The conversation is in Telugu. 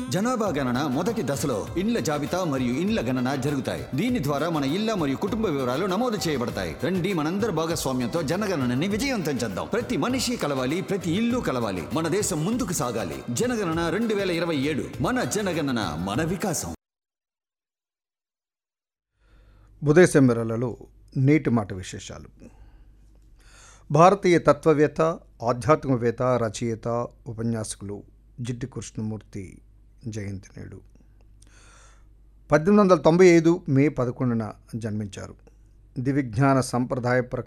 జనాభా గణన మొదటి దశలో ఇండ్ల జాబితా మరియు ఇండ్ల గణన జరుగుతాయి దీని ద్వారా మన ఇళ్ల మరియు కుటుంబ వివరాలు నమోదు చేయబడతాయి రండి మనందరి భాగస్వామ్యంతో జనగణనని విజయవంతం చేద్దాం ప్రతి మనిషి కలవాలి ప్రతి ఇల్లు కలవాలి మన దేశం ముందుకు సాగాలి జనగణన రెండు వేల ఇరవై ఏడు మన జనగణన మన వికాసం ఉదయసెంబెరలలో నేటి మాట విశేషాలు భారతీయ తత్వవేత్త ఆధ్యాత్మికవేత్త రచయిత ఉపన్యాసకులు జిడ్డి కృష్ణమూర్తి జయంతి నేడు పద్దెనిమిది వందల తొంభై ఐదు మే పదకొండున జన్మించారు దివిజ్ఞాన సంప్రదాయ ప్రకారం